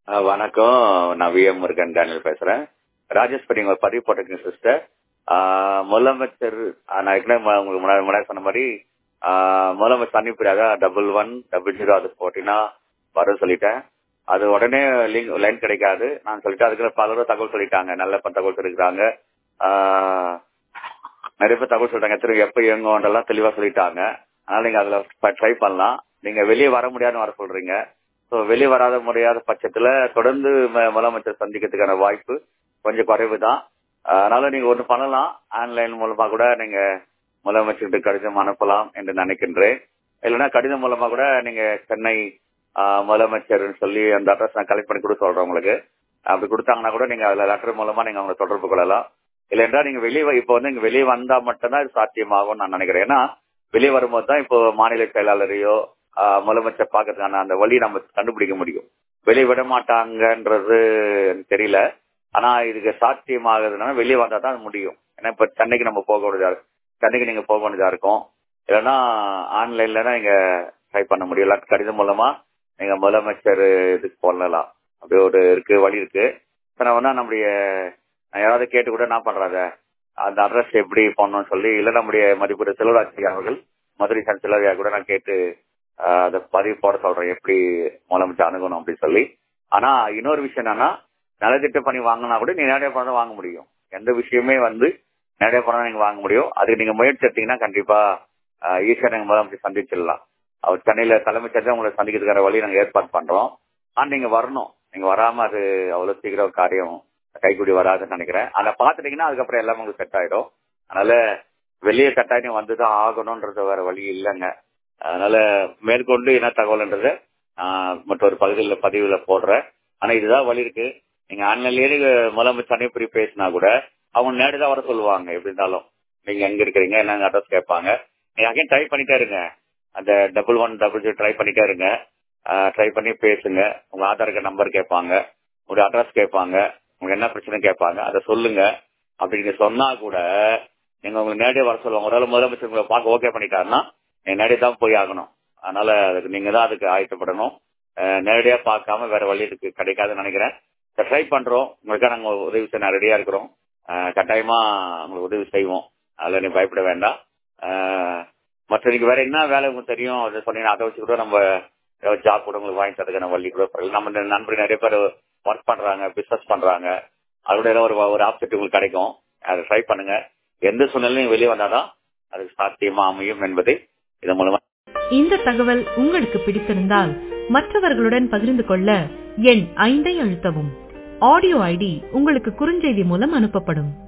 அஹ் வணக்கம் நான் V M Murugan Daniel பேசுறேன் ராஜேஷ் படி உங்க பதிவு போட்டிருக்கீங்க சிஸ்டர் முதலமைச்சர் ஆஹ் நான் ஏற்கனவே ம- உங்களுக்கு முன்னாடி முன்னாடி சொன்ன மாதிரி ஆஹ் முதலமைச்சர் அனுப்பிடாத டபுள் ஒன் டபுள் ஜீரோ அது போட்டினா வர சொல்லிட்டேன் அது உடனே லிங்க் லைன் கிடைக்காது நான் சொல்லிட்டு அதுக்கு பலரும் தகவல் சொல்லிட்டாங்க நல்ல ப- தகவல் சொல்லிருக்காங்க ஆஹ் நிறைய பேர் தகவல் சொல்லிட்டாங்க திரும்ப எப்ப இயங்கும்ன்றெல்லாம் தெளிவா சொல்லிட்டாங்க அதனால நீங்க அதுல ட்ரை பண்ணலாம் நீங்க வெளியே வர முடியாதுன்னு வர சொல்றீங்க ஸோ வெளியே வராத முடியாத பட்சத்துல தொடர்ந்து ம- முதலமைச்சர் சந்திக்கிறதுக்கான வாய்ப்பு கொஞ்சம் குறைவு தான் அதனால நீங்க ஒண்ணு பண்ணலாம் ஆன்லைன் மூலமா கூட நீங்க முதலமைச்சருக்கு கடிதம் அனுப்பலாம் என்று நினைக்கின்றேன் இல்லைன்னா கடிதம் மூலமா கூட நீங்க சென்னை ஆஹ், முதலமைச்சர்னு சொல்லி அந்த அட்ரஸ் நான் கலெக்ட் பண்ணி கூட சொல்றேன் உங்களுக்கு அப்படி கொடுத்தாங்கன்னா கூட நீங்க அதுல லெட்டர் மூலமா நீங்க அவங்களை தொடர்பு கொள்ளலாம் இல்லைன்றா நீங்க வெளியே இப்போ வந்து இங்க வெளியே வந்தா மட்டும்தான் இது சாத்தியமாகும் நான் நினைக்கிறேன் ஏன்னா வெளியே வரும்போது தான் இப்போ மாநில செயலாளரையோ ஆஹ், முதலமைச்சர் பார்க்கறதுக்கான அந்த வழி நம்ம கண்டுபிடிக்க முடியும் வெளியே விட மாட்டாங்கன்றது எனக்கு தெரியல ஆனா இதுக்கு சாத்தியமாகுதுன்னா வெளியே வந்தா தான் அது முடியும் ஏன்னா இப்ப சென்னைக்கு நம்ம போக வேண்டியதா இருக்கு சென்னைக்கு நீங்க போக வேண்டியதா இருக்கும் இல்லைன்னா ஆன்லைன்ல தான் நீங்க ட்ரை பண்ண முடியும் இல்லாட்டி கடிதம் மூலமா நீங்க முதலமைச்சர் இதுக்கு போடலாம் அப்படி ஒரு இருக்கு வழி இருக்கு நான் வந்து நம்முடைய நான் யாராவது கேட்டு கூட என்ன பண்றாங்க அந்த அட்ரஸ் எப்படி பண்ணணும்னு சொல்லி இல்ல நம்முடைய மதிப்புடைய செல்வராஜ் அவர்கள் மதுரை சன் செல்வராஜா கூட நான் கேட்டு ஆஹ், அதை பதிவு போட சொல்றேன் எப்படி முதலமைச்சர் அணுகணும் அப்படின்னு சொல்லி ஆனா இன்னொரு விஷயம் என்னன்னா நலத்திட்ட பணி வாங்கினா கூட நீ நேரடியா பணம் வாங்க முடியும் எந்த விஷயமே வந்து நேரடியா பணம் நீங்க வாங்க முடியும் அதுக்கு நீங்க முயற்சி எடுத்தீங்கன்னா கண்டிப்பா ஆஹ், ஈஸியா நீங்க முதலமைச்சர் சந்திச்சிடலாம் அவர் சென்னையில தலைமைச் செயலர் உங்களை சந்திக்கிறதுக்கான வழி நாங்க ஏற்பாடு பண்றோம் ஆனா நீங்க வரணும் நீங்க வராம அது அவ்வளவு சீக்கிரம் ஒரு காரியம் கைக்கூடி வராதுன்னு நினைக்கிறேன் அதை பாத்துட்டீங்கன்னா அதுக்கப்புறம் எல்லாமே உங்களுக்கு செட் ஆயிடும் அதனால வெளியே கட்டாயம் வந்துதான் ஆகணும்ன்றது வேற வழி இல்லைங்க அதனால மேற்கொண்டு என்ன தகவல்ன்றது மற்றொரு பகுதியில் பதிவுல போடுறேன் ஆனா இதுதான் வழி இருக்கு நீங்க ஆன்லைன்லயே முதலமைச்சர் அனுப்பி பேசினா கூட அவங்க நேரடியாக வர சொல்லுவாங்க எப்படி இருந்தாலும் நீங்க எங்க இருக்கிறீங்க என்னங்க அட்ரஸ் கேட்பாங்க நீங்க அகைன் ட்ரை பண்ணிட்டே இருங்க அந்த double one double zero try பண்ணிட்டே இருங்க ட்ரை பண்ணி பேசுங்க உங்க ஆதார் கார்டு நம்பர் கேட்பாங்க உங்க அட்ரஸ் கேட்பாங்க உங்களுக்கு என்ன பிரச்சனை கேட்பாங்க அதை சொல்லுங்க அப்படி நீங்க சொன்னா கூட நீங்க உங்களுக்கு நேரடியாக வர சொல்லுவாங்க ஒரு வேளை முதலமைச்சர் உங்களை பார்க்க ஓகே பண்ணிட்டாருன்னா நீங்க நேரடியாக தான் போய் ஆகணும் அதனால அதுக்கு நீங்க தான் அதுக்கு ஆயத்தப்படணும் அஹ் நேரடியா பார்க்காம வேற வழி இருக்கு கிடைக்காதுன்னு நினைக்கிறேன் ட்ரை பண்றோம் உங்களுக்காக நாங்க உதவி செய்ய ரெடியா இருக்கிறோம் அஹ் கட்டாயமா உங்களுக்கு உதவி செய்வோம் அதுல நீ பயப்பட வேண்டாம் அஹ் மற்ற நீங்க வேற என்ன வேலை உங்களுக்கு தெரியும் அதை சொன்னீங்கன்னா அதை வச்சு கூட நம்ம ஜாப் கூட உங்களுக்கு வாங்கி தரதுக்கான வழி கூட பரவாயில்ல. நம்ம இந்த நண்பர்கள் நிறைய பேர் ஒர்க் பண்றாங்க பிசினஸ் பண்றாங்க அதோட ஏதோ ஒரு ஒரு ஆப்ஷன் உங்களுக்கு கிடைக்கும் அதை ட்ரை பண்ணுங்க எந்த சூழ்நிலையும் வெளியே வந்தாதான் அதுக்கு சாத்தியமா அமையும் என்பதை இதன் மூலமா இந்த தகவல் உங்களுக்கு பிடித்திருந்தால் மற்றவர்களுடன் பகிர்ந்து கொள்ள எண் ஐந்தை அழுத்தவும் ஆடியோ ஐடி உங்களுக்கு குறுஞ்செய்தி மூலம் அனுப்பப்படும்